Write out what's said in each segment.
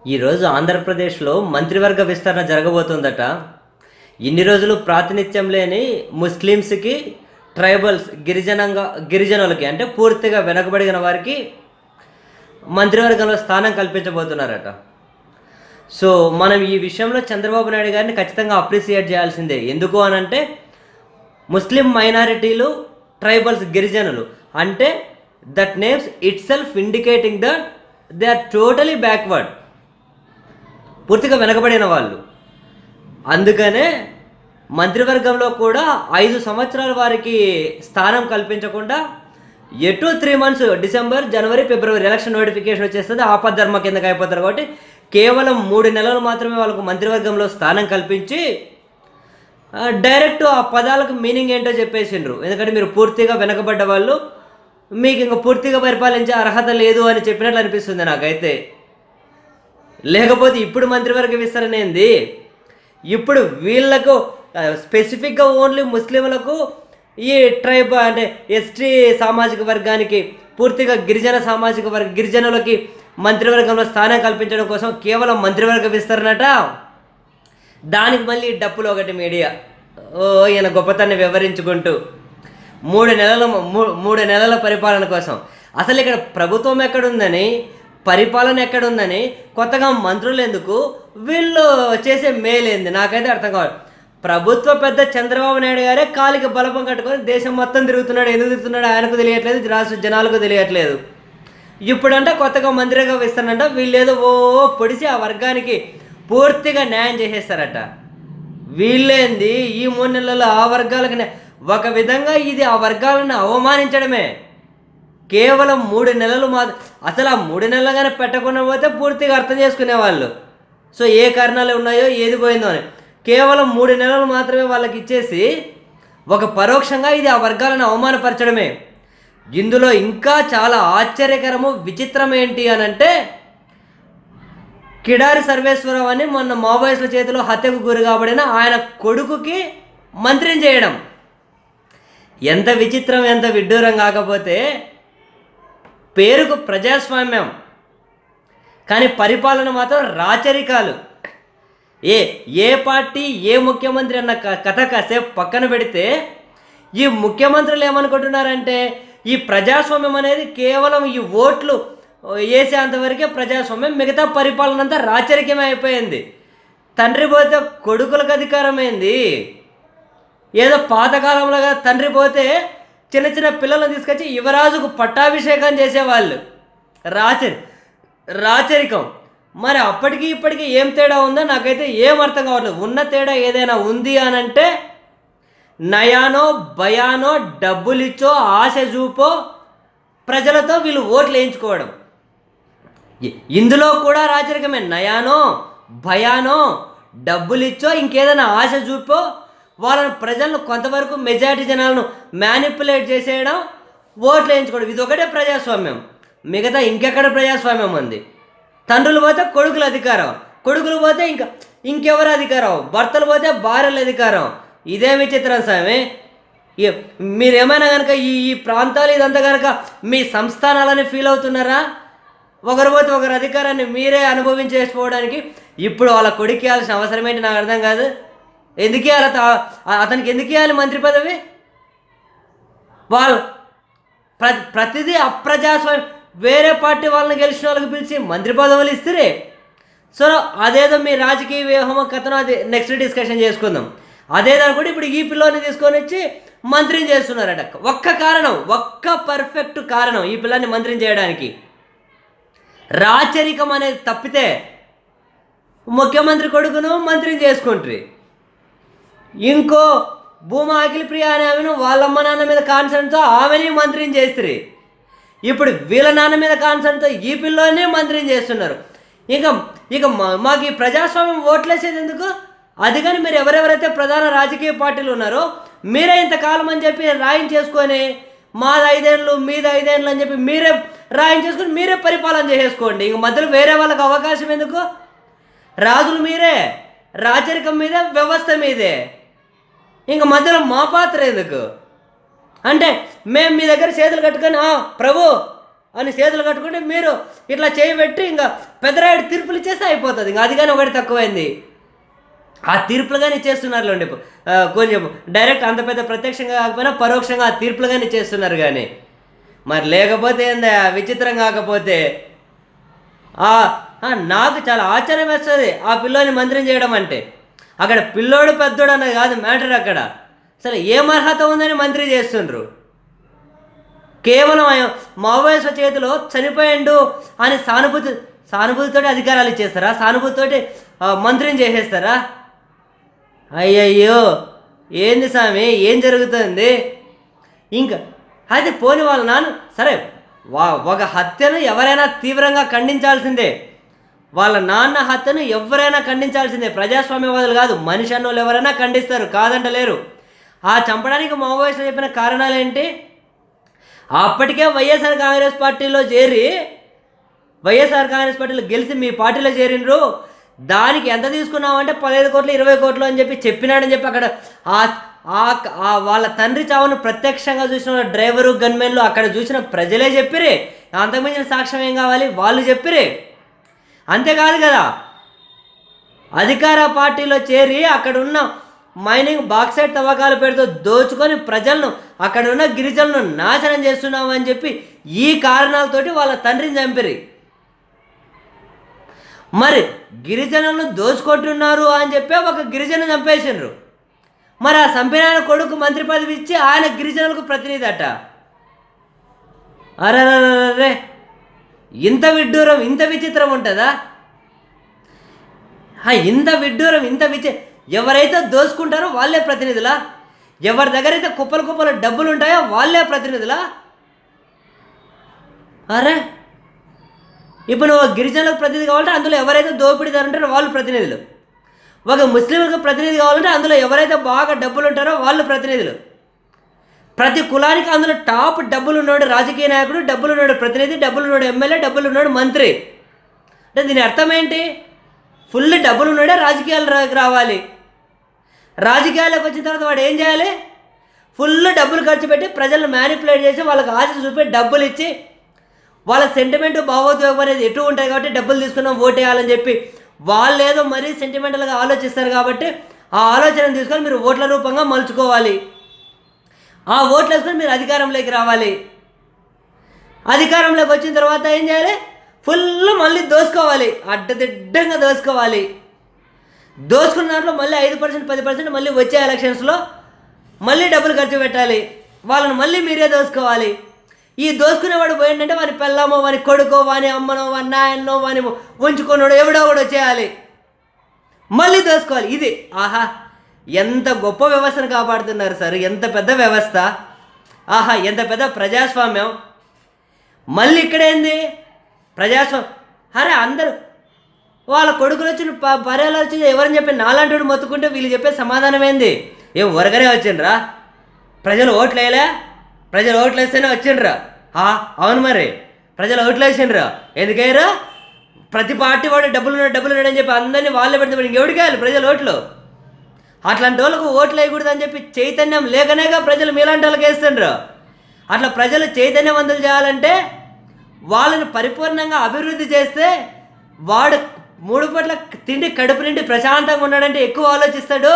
ఈరోజు ఆంధ్రప్రదేశ్లో మంత్రివర్గ విస్తరణ జరగబోతుందట ఇన్ని రోజులు ప్రాతినిధ్యం లేని ముస్లిమ్స్కి ట్రైబల్స్ గిరిజనంగా గిరిజనులకి అంటే పూర్తిగా వెనకబడిన వారికి మంత్రివర్గంలో స్థానం కల్పించబోతున్నారట సో మనం ఈ విషయంలో చంద్రబాబు నాయుడు గారిని ఖచ్చితంగా అప్రిసియేట్ చేయాల్సిందే ఎందుకు అని అంటే ముస్లిం మైనారిటీలు ట్రైబల్స్ గిరిజనులు అంటే that names itself indicating that they are totally backward పూర్తిగా వెనకబడిన వాళ్ళు అందుకనే మంత్రివర్గంలో కూడా ఐదు సంవత్సరాల వారికి స్థానం కల్పించకుండా ఎటు త్రీ మంత్స్ డిసెంబర్ జనవరి ఫిబ్రవరి ఎలక్షన్ నోటిఫికేషన్ వచ్చేస్తుంది ఆపద్ధర్మ కిందకి అయిపోతారు కాబట్టి కేవలం మూడు నెలలు మాత్రమే వాళ్ళకు మంత్రివర్గంలో స్థానం కల్పించి ఆ, డైరెక్ట్ ఆ పదాలకు మీనింగ్ ఏంటో చెప్పేసిండ్రు ఎందుకంటే మీరు పూర్తిగా వెనకబడ్డ వాళ్ళు మీకు ఇంకా పూర్తిగా పరిపాలించే అర్హత లేదు అని చెప్పినట్లు అనిపిస్తుంది నాకైతే లేకపోతే ఇప్పుడు మంత్రివర్గ విస్తరణ ఏంది ఇప్పుడు వీళ్ళకు ఆ, స్పెసిఫిక్గా ఓన్లీ ముస్లింలకు ఈ ట్రైబ్ అంటే ఎస్టీ సామాజిక వర్గానికి పూర్తిగా గిరిజన సామాజిక వర్గ గిరిజనులకి మంత్రివర్గంలో స్థానం కల్పించడం కోసం కేవలం మంత్రివర్గ విస్తరణట దానికి మళ్ళీ డప్పులు ఒకటి మీడియా ఓ ఈయన గొప్పతన్ని వివరించుకుంటూ మూడు నెలల మూ- మూడు నెలల పరిపాలన కోసం అసలు ఇక్కడ ప్రభుత్వం ఎక్కడుందని పరిపాలన ఎక్కడుందని కొత్తగా మంత్రులు ఎందుకు వీళ్ళు చేసే మేలేంది నాకైతే అర్థం కావాలి ప్రభుత్వ పెద్ద చంద్రబాబు నాయుడు గారే కాలికి బలపం కట్టుకొని దేశం మొత్తం తిరుగుతున్నాడు ఎందుకు తిరుగుతున్నాడు ఆయనకు తెలియట్లేదు రాష్ట్ర జనాలకు తెలియట్లేదు ఇప్పుడంటే కొత్తగా మంత్రిగా వేస్తానంట వీళ్ళేదో ఓ పొడిచి ఆ వర్గానికి పూర్తిగా న్యాయం చేసేస్తారట వీళ్ళేంది ఈ మూడు నెలల్లో ఆ వర్గాలకు న్యా- ఒక విధంగా ఇది ఆ వర్గాలను అవమానించడమే కేవలం మూడు నెలలు మా అసలు ఆ మూడు నెలలుగానే పెట్టకుండా పోతే పూర్తిగా అర్థం చేసుకునేవాళ్ళు సో ఏ కారణాలు ఉన్నాయో ఏది పోయిందో అని కేవలం మూడు నెలలు మాత్రమే వాళ్ళకి ఇచ్చేసి ఒక పరోక్షంగా ఇది ఆ వర్గాలను అవమానపరచడమే ఇందులో ఇంకా చాలా ఆశ్చర్యకరము విచిత్రం ఏంటి అని అంటే కిడారి సర్వేశ్వరరావు అని మొన్న మావోయిస్టుల చేతిలో హత్యకు గురి కాబడిన ఆయన కొడుకుకి మంత్రిని చేయడం ఎంత విచిత్రం ఎంత విడ్డూరం కాకపోతే పేరుకు ప్రజాస్వామ్యం కానీ పరిపాలన మాత్రం రాచరికాలు ఏ ఏ పార్టీ ఏ ముఖ్యమంత్రి అన్న క- కథ కాసేపు పక్కన పెడితే ఈ ముఖ్యమంత్రులు ఏమనుకుంటున్నారంటే ఈ ప్రజాస్వామ్యం అనేది కేవలం ఈ ఓట్లు వేసేంతవరకే ప్రజాస్వామ్యం మిగతా పరిపాలన అంతా రాచరికమే అయిపోయింది తండ్రి పోతే కొడుకులకు అధికారమైంది ఏదో పాతకాలంలో కదా తండ్రి పోతే చిన్న చిన్న పిల్లలను తీసుకొచ్చి యువరాజుకు పట్టాభిషేకం చేసేవాళ్ళు రాచరి రాచరికం మరి అప్పటికి ఇప్పటికి ఏం తేడా ఉందో నాకైతే ఏం అర్థం కావట్లేదు ఉన్న తేడా ఏదైనా ఉంది అని అంటే నయానో భయానో డబ్బులిచ్చో ఆశ చూపో ప్రజలతో వీళ్ళు ఓట్లు వేయించుకోవడం ఇ- ఇందులో కూడా రాచరికమే నయానో భయానో డబ్బులిచ్చో ఇంకేదైనా ఆశ చూపో వాళ్ళని ప్రజలను కొంతవరకు మెజారిటీ జనాలను మ్యానిపులేట్ చేసేయడం ఓట్లు వేయించుకోవడం ఇది ఒకటే ప్రజాస్వామ్యం మిగతా ఇంకెక్కడ ప్రజాస్వామ్యం ఉంది తండ్రులు పోతే కొడుకుల అధికారం కొడుకులు పోతే ఇంకా ఇంకెవరు అధికారం భర్తలు పోతే భార్యల అధికారం ఇదే విచిత్రం స్వామి ఈ- మీరేమైనా కనుక ఈ ఈ ప్రాంతాలు ఇదంతా కనుక మీ సంస్థానాలని ఫీల్ అవుతున్నారా ఒకరు పోతే ఒకరు అధికారాన్ని మీరే అనుభవించేసుకోవడానికి ఇప్పుడు వాళ్ళ కొడుకు ఇవ్వాల్సిన అవసరం ఏంటి నాకు అర్థం కాదు ఎందుకు ఇవ్వాలి అత- అతనికి ఎందుకు ఇవ్వాలి మంత్రి పదవి వాళ్ళు ప్ర ప్రతిదీ అప్రజాస్వామ్యం వేరే పార్టీ వాళ్ళని గెలిచిన వాళ్ళకి పిలిచి మంత్రి పదవులు ఇస్తే సో అదేదో మీ రాజకీయ వ్యూహం కథను అది నెక్స్ట్ డిస్కషన్ చేసుకుందాం అదేదో కూడా ఇప్పుడు ఈ పిల్లోని తీసుకొని వచ్చి మంత్రిని చేస్తున్నారట ఒక్క కారణం ఒక్క పర్ఫెక్ట్ కారణం ఈ పిల్లాన్ని మంత్రిని చేయడానికి రాచరికం అనేది తప్పితే ముఖ్యమంత్రి కొడుకును మంత్రిని చేసుకుంటారు ఇంకో భూమా అఖిల ప్రియ అనే ఆమెను వాళ్ళమ్మ నాన్న మీద కాన్సర్న్తో ఆమెని మంత్రిని చేస్తారు ఇప్పుడు వీళ్ళ నాన్న మీద కాన్సర్న్తో ఈ పిల్లోనే మంత్రిని చేస్తున్నారు ఇంకా ఇక మా- మాకు ఈ ప్రజాస్వామ్యం ఓట్లేసేది ఎందుకు అది కానీ మీరు ఎవరెవరైతే ప్రధాన రాజకీయ పార్టీలు ఉన్నారో మీరే ఇంతకాలం అని చెప్పి రాయించేసుకొని మాది ఐదేళ్ళు మీది ఐదేళ్ళు అని చెప్పి మీరే రాయించేసుకొని మీరే పరిపాలన చేసేసుకోండి ఇంక మధ్యలో వేరే వాళ్ళకి అవకాశం ఎందుకు రాజులు మీరే రాచరికం మీద వ్యవస్థ మీదే ఇంక మధ్యలో మా పాత్ర ఎందుకు అంటే మేము మీ దగ్గర చేతులు కట్టుకొని "ఆ, ప్రభు అని చేతులు కట్టుకుంటే మీరు ఇట్లా చేయబెట్టి ఇంకా పెద్దరాయుడు తీర్పులు ఇచ్చేస్తే అయిపోతుంది ఇంకా అది కానీ ఒకటి తక్కువైంది ఆ తీర్పులు కానీ ఇచ్చేస్తున్నారు లేండి ఆ, కొంచెం డైరెక్ట్ అంత పెద్ద ప్రత్యక్షంగా కాకపోయినా పరోక్షంగా ఆ తీర్పులు కానీ ఇచ్చేస్తున్నారు కానీ మరి లేకపోతే ఏందా విచిత్రం కాకపోతే ఆ, ఆ, నాకు చాలా ఆశ్చర్యం వేస్తుంది ఆ పిల్లోని మంత్రం చేయడం అంటే అక్కడ పిల్లోడు పెద్దోడు అన్నది కాదు మ్యాటర్ అక్కడ అసలు ఏం అర్హత ఉందని మంత్రి చేస్తుండ్రు కేవలం ఆయన మావోయిస్టుల చేతిలో చనిపోయిండు అని సానుభూతి సానుభూతితోటి అధికారాలు ఇచ్చేస్తారా సానుభూతితోటి ఆ, మంత్రిని చేసేస్తారా అయ్యయ్యో ఏంది స్వామి ఏం జరుగుతుంది ఇంకా అది పోని వాళ్ళ నాన్న సరే వా ఒక హత్యను ఎవరైనా తీవ్రంగా ఖండించాల్సిందే వాళ్ళ నాన్న హత్యను ఎవరైనా ఖండించాల్సిందే ప్రజాస్వామ్యవాదులు కాదు మనిషి అన్నోళ్ళు ఎవరైనా ఖండిస్తారు కాదంటలేరు ఆ చంపడానికి మావోయిస్టులు చెప్పిన కారణాలు ఏంటి అప్పటికే వైఎస్ఆర్ కాంగ్రెస్ పార్టీలో చేరి వైఎస్ఆర్ కాంగ్రెస్ పార్టీలో గెలిచి మీ పార్టీలో చేరినరు దానికి ఎంత తీసుకున్నామంటే పదహైదు కోట్లు ఇరవై కోట్లు అని చెప్పి చెప్పినాడని చెప్పి అక్కడ ఆ ఆ- ఆ వాళ్ళ తండ్రి చావును ప్రత్యక్షంగా చూసిన వాళ్ళ డ్రైవరు గన్మెన్లు అక్కడ చూసిన ప్రజలే చెప్పిరే అంతకుమించిన సాక్ష్యం ఏం కావాలి వాళ్ళు చెప్పిరే అంతేకాదు కదా అధికార పార్టీలో చేరి అక్కడ ఉన్న మైనింగ్ బాక్సైట్ తవ్వకాల పేరుతో దోచుకొని ప్రజలను అక్కడ ఉన్న గిరిజనులను నాశనం చేస్తున్నాము అని చెప్పి ఈ కారణాలతోటి వాళ్ళ తండ్రిని చంపిరి మరి గిరిజనులను దోచుకుంటున్నారు అని చెప్పి ఒక గిరిజన చంపేసిండ్రు మరి ఆ చంపిన ఆయన కొడుకు మంత్రి పదవి ఇచ్చి ఆయన గిరిజనులకు ప్రతినిధి అట అరే ఇంత విడ్డూరం ఇంత విచిత్రం ఉంటుందా ఆ, ఇంత విడ్డూరం ఇంత విచి ఎవరైతే దోసుకుంటారో వాళ్ళే ప్రతినిధులా ఎవరి దగ్గర అయితే కుప్పలు కుప్పలు డబ్బులు ఉంటాయో వాళ్ళే ప్రతినిధులా అరే ఇప్పుడు నువ్వు గిరిజనులకు ప్రతినిధి కావాలంటే అందులో ఎవరైతే దోపిడీదారు ఉంటారో వాళ్ళు ప్రతినిధులు ఒక ముస్లింలకు ప్రతినిధి కావాలంటే అందులో ఎవరైతే బాగా డబ్బులు ఉంటారో వాళ్ళు ప్రతినిధులు ప్రతి కులానికి అందులో టాప్ డబ్బులు ఉన్నాడు రాజకీయ నాయకుడు డబ్బులు ఉన్నాడు ప్రతినిధి డబ్బులు ఉన్నాడు ఎమ్మెల్యే డబ్బులు ఉన్నాడు మంత్రి అంటే దీని అర్థం ఏంటి ఫుల్ డబ్బులు ఉన్నాడే రాజకీయాలకు రావాలి రాజకీయాలకు వచ్చిన తర్వాత వాడు ఏం చేయాలి ఫుల్ డబ్బులు ఖర్చు పెట్టి ప్రజలను మ్యానిపులేట్ చేసి వాళ్ళకి ఆశ చూపి డబ్బులు ఇచ్చి వాళ్ళ సెంటిమెంట్ భావోద్వేగం అనేది ఎటు ఉంటాయి కాబట్టి డబ్బులు తీసుకున్నాం ఓటేయాలని చెప్పి వాళ్ళు ఏదో మరీ సెంటిమెంటల్గా ఆలోచిస్తారు కాబట్టి ఆ ఆలోచన తీసుకొని మీరు ఓట్ల రూపంగా మలుచుకోవాలి ఆ ఓట్లు వేసుకొని మీరు అధికారంలోకి రావాలి అధికారంలోకి వచ్చిన తర్వాత ఏం చేయాలి ఫుల్ మళ్ళీ దోసుకోవాలి అడ్డదిడ్డంగా దోసుకోవాలి దోసుకున్న దాంట్లో మళ్ళీ ఐదు పర్సెంట్ పది పర్సెంట్ మళ్ళీ వచ్చే ఎలక్షన్స్లో మళ్ళీ డబ్బులు ఖర్చు పెట్టాలి వాళ్ళని మళ్ళీ మీరే దోసుకోవాలి ఈ దోసుకునేవాడు పోయిందంటే వాని పెళ్ళామో వాని కొడుకో వాని అమ్మనో వాని నాయన్నో వాని ఉంచుకున్నాడు ఎవడో ఒకడు వచ్చేయాలి మళ్ళీ దోసుకోవాలి ఇది ఆహా ఎంత గొప్ప వ్యవస్థను కాపాడుతున్నారు సార్ ఎంత పెద్ద వ్యవస్థ ఆహా ఎంత పెద్ద ప్రజాస్వామ్యం మళ్ళీ ఇక్కడేంది ప్రజాస్వామ్యం అరే అందరూ వాళ్ళ కొడుకులు వచ్చిన ప- పర్యాలు వచ్చి ఎవరని చెప్పి నాలాంటి మొత్తుకుంటే వీళ్ళు చెప్పే సమాధానం ఏంది ఏం వరగరే వచ్చిండ్రా ప్రజలు ఓట్లు వేయలే ప్రజలు ఓట్లు వేస్తేనే వచ్చిండ్రా ఆ, అవును మరి ప్రజలు ఓట్లు వేసిండ్రా ఎందుకయ్యారా ప్రతి పార్టీ వాడు డబ్బులు ఉన్నాడు డబ్బులు ఉన్నాడు అని చెప్పి అందరినీ వాళ్ళే పెడితే మరి ఇంకెవడికి వేయాలి ప్రజలు ఓట్లు అట్లాంటి వాళ్ళకు ఓట్లు వేయకూడదు అని చెప్పి చైతన్యం లేకనేగా ప్రజలు మీలాంటి వాళ్ళకి వేస్తుండ్రు అట్లా ప్రజలు చైతన్యవంతులు చేయాలంటే వాళ్ళని పరిపూర్ణంగా అభివృద్ధి చేస్తే వాడు మూడు పూట్ల తిండి కడుపు నిండి ప్రశాంతంగా ఉన్నాడంటే ఎక్కువ ఆలోచిస్తాడు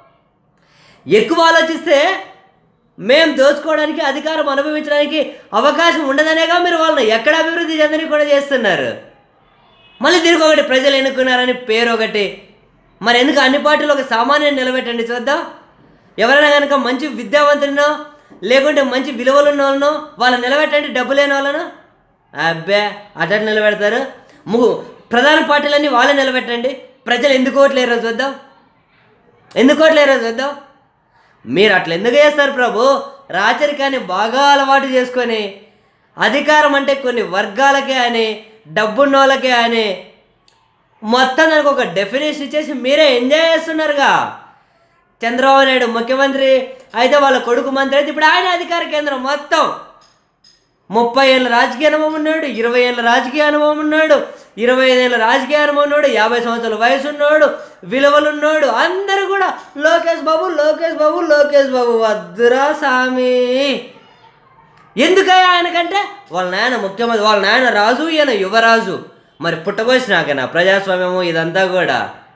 ఎక్కువ ఆలోచిస్తే మేం దోచుకోవడానికి అధికారం అనుభవించడానికి అవకాశం ఉండదనేగా మీరు వాళ్ళని ఎక్కడ అభివృద్ధి చెందని కూడా చేస్తున్నారు మళ్ళీ దీనికి ఒకటి ప్రజలు ఎన్నుకున్నారని పేరు ఒకటి మరి ఎందుకు అన్ని పార్టీలు ఒక సామాన్యుని నిలబెట్టండి చూద్దాం ఎవరైనా కనుక మంచి విద్యావంతులను లేకుంటే మంచి విలువలు ఉన్న వాళ్ళను వాళ్ళని నిలబెట్టండి డబ్బు లేని వాళ్ళను అబ్బే అట్లా నిలబెడతారు ము ప్రధాన పార్టీలన్నీ వాళ్ళే నిలబెట్టండి ప్రజలు ఎందుకు ఓట్లేరో చూద్దాం ఎందుకు ఓట్లేరో చూద్దాం మీరు అట్లా ఎందుకు చేస్తారు ప్రభు రాచరికాన్ని బాగా అలవాటు చేసుకొని అధికారం అంటే కొన్ని వర్గాలకే అని డబ్బున్నోళ్ళకే అని మొత్తం దానికి ఒక డెఫినేషన్ ఇచ్చేసి మీరే ఎంజాయ్ చేస్తున్నారుగా చంద్రబాబు నాయుడు ముఖ్యమంత్రి అయితే వాళ్ళ కొడుకు మంత్రి అయితే ఇప్పుడు ఆయన అధికార కేంద్రం మొత్తం ముప్పై ఏళ్ళ రాజకీయ అనుభవం ఉన్నాడు ఇరవై ఏళ్ళ రాజకీయ అనుభవం ఉన్నాడు ఇరవై ఐదేళ్ళ రాజకీయ అనుభవం ఉన్నాడు యాభై సంవత్సరాల వయసు ఉన్నాడు విలువలు ఉన్నాడు అందరూ కూడా లోకేష్ బాబు లోకేష్ బాబు లోకేష్ బాబు వద్దురా సామి ఎందుకయ్యా ఆయనకంటే వాళ్ళ నాయన ముఖ్యమంత్రి వాళ్ళ నాయన రాజు ఈయన యువరాజు మరి పుట్టకొచ్చినాకనా ప్రజాస్వామ్యము ఇదంతా కూడా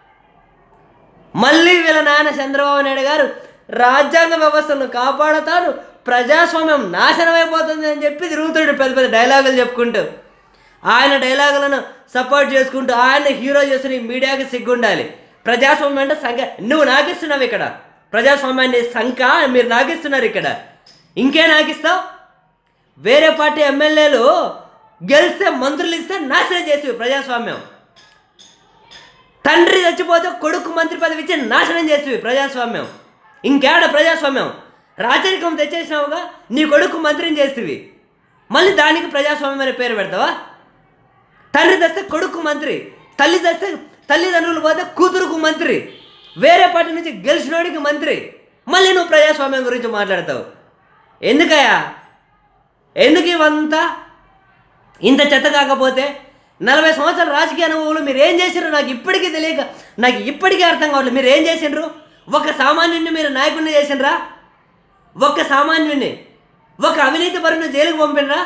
మళ్ళీ వీళ్ళ నాయన చంద్రబాబు నాయుడు గారు రాజ్యాంగ వ్యవస్థను కాపాడతాను ప్రజాస్వామ్యం నాశనం అయిపోతుంది అని చెప్పి తిరుగుతాడు పెద్ద పెద్ద డైలాగులు చెప్పుకుంటూ ఆయన డైలాగులను సపోర్ట్ చేసుకుంటూ ఆయన హీరో చేస్తున్న ఈ మీడియాకి సిగ్గుండాలి ప్రజాస్వామ్యం అంటే సంఖ నువ్వు నాకిస్తున్నావు ఇక్కడ ప్రజాస్వామ్యాన్ని సంఖ మీరు నాకిస్తున్నారు ఇక్కడ ఇంకే నాకిస్తావు వేరే పార్టీ ఎమ్మెల్యేలు గెలిస్తే మంత్రులు ఇస్తే నాశనం చేసి ప్రజాస్వామ్యం తండ్రి చచ్చిపోతే కొడుకు మంత్రి పదవి ఇచ్చి నాశనం చేసేవి ప్రజాస్వామ్యం ఇంకేడ ప్రజాస్వామ్యం రాచరికం తెచ్చేసినావుగా నీ కొడుకు మంత్రిని చేసేవి మళ్ళీ దానికి ప్రజాస్వామ్యం అనే పేరు పెడతావా తండ్రి తెస్తే కొడుకు మంత్రి తల్లి తెస్తే తల్లిదండ్రులు పోతే కూతురుకు మంత్రి వేరే పార్టీ నుంచి గెలిచినోడికి మంత్రి మళ్ళీ నువ్వు ప్రజాస్వామ్యం గురించి మాట్లాడతావు ఎందుకయ్యా ఎందుకు ఇవంతా ఇంత చెత్త కాకపోతే నలభై సంవత్సరాల రాజకీయ అనుభవంలో మీరు ఏం చేసిండ్రు నాకు ఇప్పటికీ తెలియక నాకు ఇప్పటికీ అర్థం కావట్లేదు మీరు ఏం చేసిండ్రు ఒక సామాన్యుడిని మీరు నాయకుడిని చేసిండ్రా ఒక్క సామాన్యుడిని ఒక అవినీతి పరుని జైలుకు పంపినరా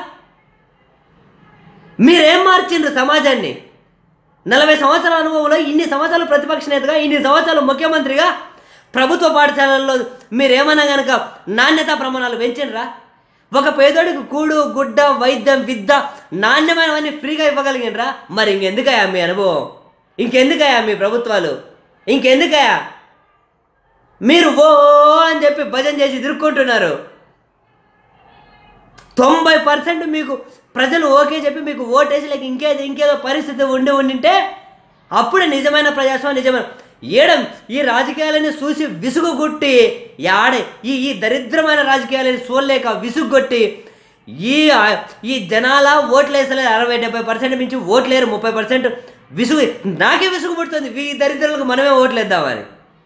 మీరేం మార్చిండ్రు సమాజాన్ని నలభై సంవత్సరాల అనుభవంలో ఇన్ని సంవత్సరాలు ప్రతిపక్ష నేతగా ఇన్ని సంవత్సరాలు ముఖ్యమంత్రిగా ప్రభుత్వ పాఠశాలల్లో మీరేమన్నా కనుక నాణ్యతా ప్రమాణాలు పెంచిండ్రా ఒక పేదోడికి కూడు గుడ్డ వైద్యం విద్య నాణ్యమైనవన్నీ ఫ్రీగా ఇవ్వగలిగినరా మరి ఇంకెందుకయ్యా మీ అనుభవం ఇంకెందుకయ్యా మీ ప్రభుత్వాలు ఇంకెందుకయ్యా మీరు ఓ అని చెప్పి భజన చేసి తిరుక్కుంటున్నారు తొంభై పర్సెంట్ మీకు ప్రజలు ఓకే చెప్పి మీకు ఓటేసి లేక ఇంకేదో ఇంకేదో పరిస్థితి ఉండి ఉండింటే అప్పుడు నిజమైన ప్రజాస్వామ్యం నిజమైన ఏడం ఈ రాజకీయాలని చూసి విసుగుగొట్టి యాడే ఈ ఈ దరిద్రమైన రాజకీయాలని చూడలేక విసుగుగొట్టి ఈ ఈ జనాల ఓట్లు వేసలేదు అరవై డెబ్బై పర్సెంట్ మించి ఓట్లేరు ముప్పై పర్సెంట్ విసుగు నాకే విసుగు పుడుతుంది ఈ దరిద్రులకు మనమే ఓట్లు వేద్దామని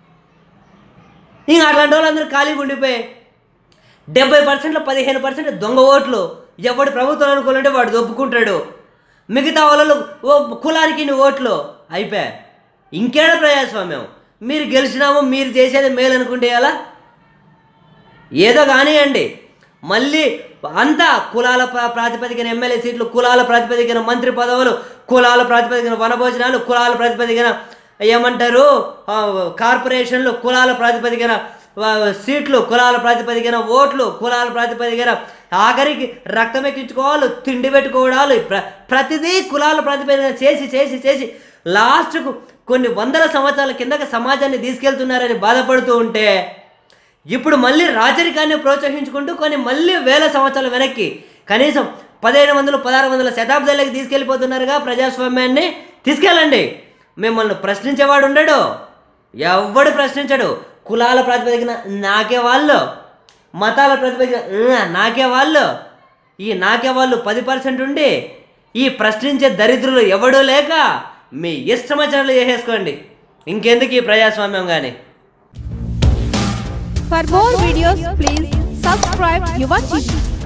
ఇంకా అట్లాంటి వాళ్ళందరూ ఖాళీగా ఉండిపోయి డెబ్బై పర్సెంట్లో పదిహేను పర్సెంట్ దొంగ ఓట్లు ఎవడు ప్రభుత్వం అనుకోవాలంటే వాడు దొప్పుకుంటాడు మిగతా వాళ్ళు ఓ కులానికి ఇన్ని ఓట్లు అయిపోయా ఇంకేడ ప్రజాస్వామ్యం మీరు గెలిచినాము మీరు చేసేది మేలు అనుకుంటే ఎలా ఏదో కానివ్వండి మళ్ళీ అంతా కులాల ప్రా- ప్రాతిపదికన ఎమ్మెల్యే సీట్లు కులాల ప్రాతిపదికన మంత్రి పదవులు కులాల ప్రాతిపదికన వనభోజనాలు కులాల ప్రాతిపదికన ఏమంటారు ఆ, కార్పొరేషన్లు కులాల ప్రాతిపదికన ఆ, సీట్లు కులాల ప్రాతిపదికన ఓట్లు కులాల ప్రాతిపదికన ఆఖరికి రక్తం ఎక్కించుకోవాలి తిండి పెట్టుకోవడాలు ప్ర ప్రతిదీ కులాల ప్రాతిపదికన చేసి చేసి చేసి లాస్ట్కు కొన్ని వందల సంవత్సరాల కిందకి సమాజాన్ని తీసుకెళ్తున్నారని బాధపడుతూ ఉంటే ఇప్పుడు మళ్ళీ రాచరికాన్ని ప్రోత్సహించుకుంటూ కొన్ని మళ్ళీ వేల సంవత్సరాల వెనక్కి కనీసం పదిహేను వందలు పదహారు వందల శతాబ్దాలకు తీసుకెళ్ళిపోతున్నారుగా ప్రజాస్వామ్యాన్ని తీసుకెళ్ళండి మిమ్మల్ని ప్రశ్నించేవాడు ఉండడు ఎవడు ప్రశ్నించడు కులాల ప్రాతిపదికన నాకే వాళ్ళు మతాల ప్రాతిపదికన "ఉమ్, నాకే వాళ్ళు ఈ నాకే వాళ్ళు పది పర్సెంట్ ఉండి ఈ ప్రశ్నించే దరిద్రులు ఎవడూ లేక మీ ఇష్టమచనలు చేసేసుకోండి ఇంకెందుకు ఈ ప్రజాస్వామ్యం కానీ For more videos, please subscribe Yuva TV.